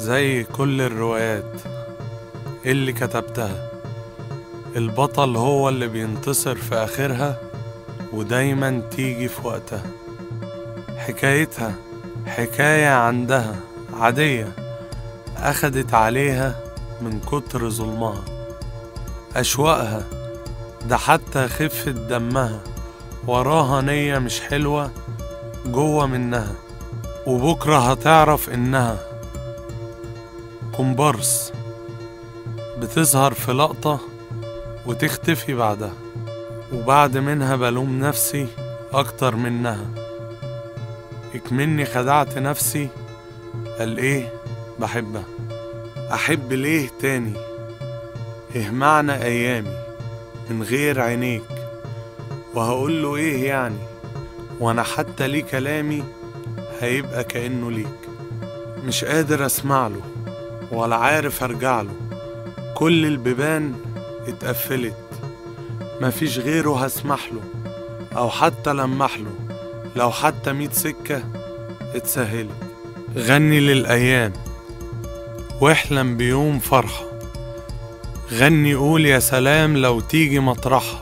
زي كل الروايات اللي كتبتها البطل هو اللي بينتصر في آخرها ودايما تيجي في وقتها حكايتها حكاية عندها عادية أخدت عليها من كتر ظلمها أشواقها ده حتى خفة دمها وراها نية مش حلوة جوه منها وبكرة هتعرف إنها كومبارس بتظهر في لقطة وتختفي بعدها وبعد منها بلوم نفسي أكتر منها اكمني خدعت نفسي قال ايه بحبها أحب ليه تاني إيه معنى أيامي من غير عينيك وهقول له إيه يعني وأنا حتى ليه كلامي هيبقى كأنه ليك مش قادر أسمع له ولا عارف أرجع له كل البيبان اتقفلت مفيش غيره هسمح له أو حتى لمح له لو حتى ميت سكة اتسهلت غني للأيام واحلم بيوم فرحة غني قول يا سلام لو تيجي مطرحها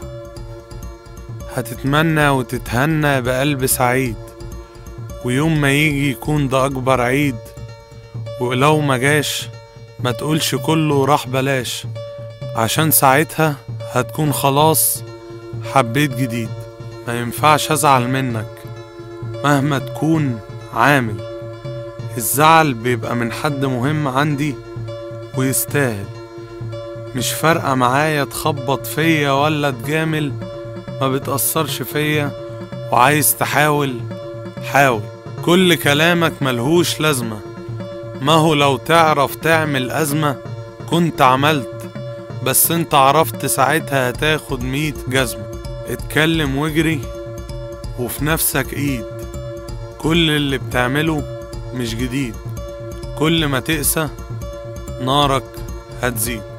هتتمنى وتتهنى بقلب سعيد ويوم ما يجي يكون ده أكبر عيد ولو ما جاش ما تقولش كله راح بلاش عشان ساعتها هتكون خلاص حبيت جديد ما ينفعش أزعل منك مهما تكون عامل الزعل بيبقى من حد مهم عندي ويستاهل مش فارقة معايا تخبط فيا ولا تجامل ما بتأثرش فيا وعايز تحاول حاول كل كلامك ملهوش لازمة ما هو لو تعرف تعمل أزمة كنت عملت بس انت عرفت ساعتها هتاخد ميت جزمة اتكلم واجري وفي نفسك ايد كل اللي بتعمله مش جديد كل ما تقسى نارك هتزيد